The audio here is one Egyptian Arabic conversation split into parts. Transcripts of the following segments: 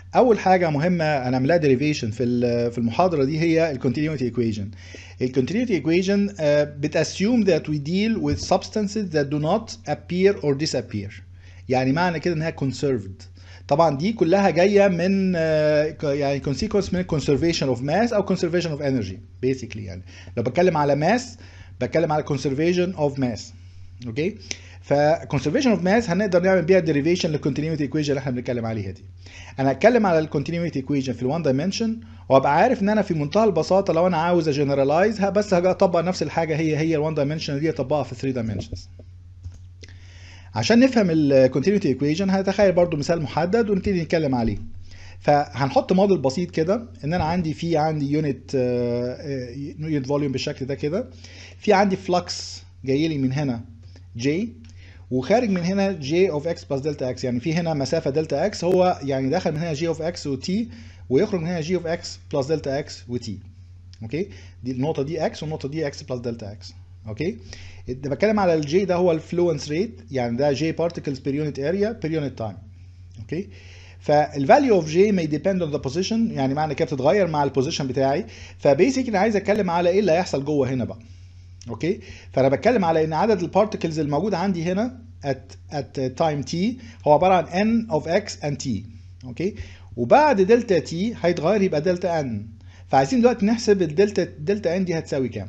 اول حاجه مهمه هنعملها ديريفيشن في ال- في المحاضره دي هي الكونتينيوتي ايكويشن الكونتينيوتي ايكويشن بتاسيوم that we deal with substances that do not appear or disappear يعني معنى كده انها conserved طبعا دي كلها جايه من آه، ك- يعني consequence من conservation of mass او conservation of energy basically يعني لو بتكلم على mass بتكلم على conservation of mass اوكي ف conservation of mass هنقدر نعمل بيها derivation للcontinuity equation اللي احنا بنتكلم عليها دي انا هتكلم على الكونتينيوتي equation في الوان دايمنشن وابقى عارف ان انا في منتهى البساطه لو انا عاوز اجنرالايز بس هاجي اطبق نفس الحاجه هي هي الوان دايمنشن دي اطبقها في 3 دايمنشنز عشان نفهم الكونتينيوتي ايكويشن هنتخيل برضو مثال محدد ونبتدي نتكلم عليه فهنحط موديل بسيط كده ان انا عندي في عندي يونت يونت فوليوم بالشكل ده كده في عندي فلكس جاي لي من هنا جي وخارج من هنا جي اوف اكس بلس دلتا اكس يعني في هنا مسافه دلتا اكس هو يعني دخل من هنا جي اوف اكس وتي ويخرج من هنا جي اوف اكس بلس دلتا اكس وتي اوكي دي النقطه دي اكس والنقطه دي اكس بلس دلتا اكس اوكي ده بتكلم على الجي ده هو الفلوينس ريت يعني ده جي بارتكلز بير يونت اريا بير يونت تايم اوكي فالفاليو اوف جي may depend on the position يعني معنى كده بتتغير مع البوزيشن بتاعي فبيسك انا عايز اتكلم على ايه اللي هيحصل جوه هنا بقى اوكي فانا بتكلم على ان عدد البارتكلز الموجود عندي هنا at at time t هو عباره عن n of x and t اوكي وبعد دلتا تي هيتغير يبقى دلتا n فعايزين دلوقتي نحسب الدلتا دلتا n دي هتساوي كام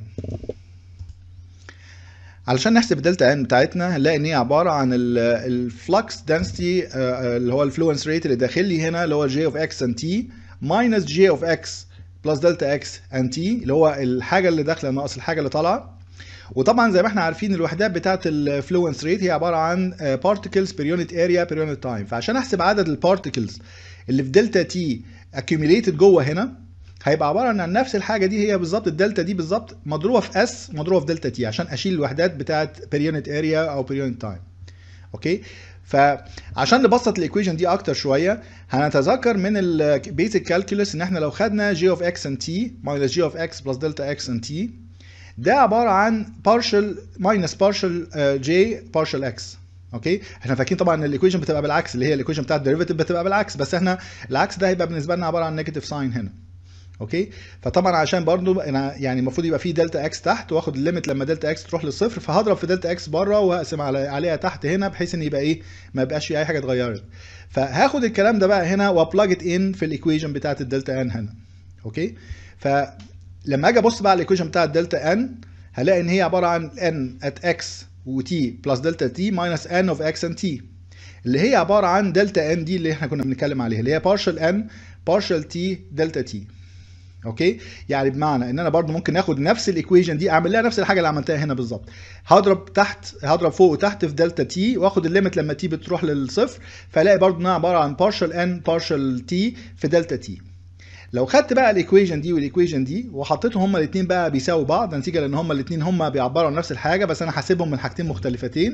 علشان نحسب الدلتا ان بتاعتنا هنلاقي ان هي عباره عن الفلكس دنسيتي اللي هو الفلوينس ريت اللي داخل لي هنا اللي هو جي اوف اكس ان تي ماينس جي اوف اكس بلس دلتا اكس ان تي اللي هو الحاجه اللي داخله ناقص الحاجه اللي طالعه وطبعا زي ما احنا عارفين الوحدات بتاعه الفلوينس ريت هي عباره عن بارتكلز بير يونت اريا بير يونت تايم فعشان احسب عدد البارتكلز اللي في دلتا تي accumulated جوه هنا هيبقى عباره عن نفس الحاجه دي هي بالظبط الدلتا دي بالظبط مضروبه في اس مضروبه في دلتا تي عشان اشيل الوحدات بتاعه بير يونت اريا او بير يونت تايم اوكي فعشان نبسط الايكويشن دي اكتر شويه هنتذكر من البيزك كالكولس ان احنا لو خدنا جي اوف اكس ان تي ماينس جي اوف اكس بلس دلتا اكس ان تي ده عباره عن partial minus partial j partial x اوكي احنا فاكرين طبعا ان الايكويشن بتبقى بالعكس اللي هي الايكويشن بتاعت الديريفيتيف بتبقى بالعكس بس احنا العكس ده هيبقى بالنسبه لنا عباره عن نيجاتيف ساين هنا اوكي فطبعا عشان برضو انا يعني المفروض يبقى في دلتا اكس تحت واخد الليميت لما دلتا اكس تروح للصفر فهضرب في دلتا اكس بره وهقسم على عليها تحت هنا بحيث ان يبقى ايه ما يبقاش في اي حاجه اتغيرت فهاخد الكلام ده بقى هنا وابلاج ان في الايكويشن بتاعت الدلتا ان هنا اوكي فلما اجي ابص بقى على الايكويشن بتاعت دلتا ان هلاقي ان هي عباره عن n at x و t بلس دلتا t minus n of x and t اللي هي عباره عن دلتا n دي اللي احنا كنا بنتكلم عليها اللي هي partial n partial t دلتا t اوكي يعني بمعنى ان انا برضو ممكن اخد نفس الايكويشن دي اعمل لها نفس الحاجه اللي عملتها هنا بالظبط هضرب تحت هضرب فوق وتحت في دلتا تي واخد الليميت لما تي بتروح للصفر فالاقي برضو انها عباره عن partial n partial t في دلتا تي لو خدت بقى الايكويشن دي والايكويشن دي وحطيتهم هما الاثنين بقى بيساووا بعض نتيجه لان هما الاثنين هما بيعبروا عن نفس الحاجه بس انا حاسبهم من حاجتين مختلفتين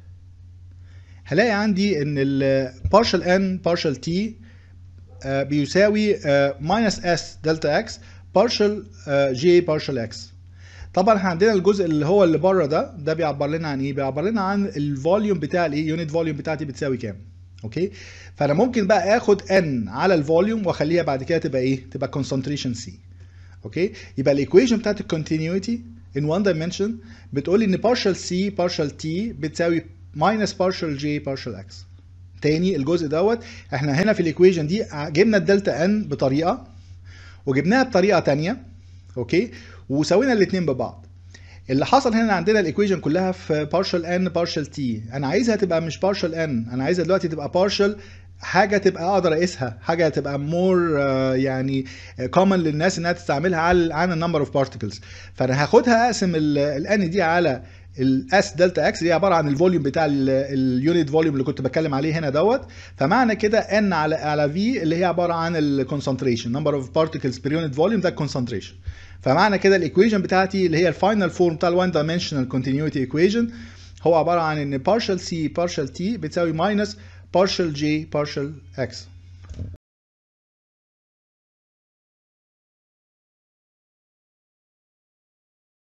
هلاقي عندي ان ال partial n partial t آه بيساوي minus s دلتا x partial آه j partial x طبعا احنا عندنا الجزء اللي هو اللي بره ده ده بيعبر لنا عن ايه بيعبر لنا عن الفوليوم بتاع الايه يونت فوليوم بتاعتي بتساوي كام اوكي فانا ممكن بقى اخد n على الفوليوم واخليها بعد كده تبقى ايه تبقى concentration c اوكي يبقى الايكويشن بتاعت الكونتينيوتي in one dimension بتقول لي ان partial c partial t بتساوي minus partial j partial x تاني الجزء دوت احنا هنا في الايكويشن دي جبنا الدلتا n بطريقه وجبناها بطريقه تانية اوكي وسوينا الاثنين ببعض اللي حصل هنا عندنا الايكويشن كلها في partial n partial t انا عايزها تبقى مش partial n انا عايزها دلوقتي تبقى partial حاجه تبقى اقدر اقيسها حاجه تبقى مور يعني كومن للناس انها تستعملها على عن النمبر اوف بارتكلز فانا هاخدها اقسم الان دي على الاس دلتا اكس دي عباره عن الفوليوم بتاع اليونت فوليوم اللي كنت بتكلم عليه هنا دوت فمعنى كده ان على على في اللي هي عباره عن الكونسنتريشن نمبر اوف بارتكلز بير يونت فوليوم ده الكونسنتريشن فمعنى كده الايكويشن بتاعتي اللي هي الفاينل فورم بتاع الوان دايمنشنال كونتينيوتي ايكويشن هو عباره عن ان partial c partial t بتساوي minus partial j partial x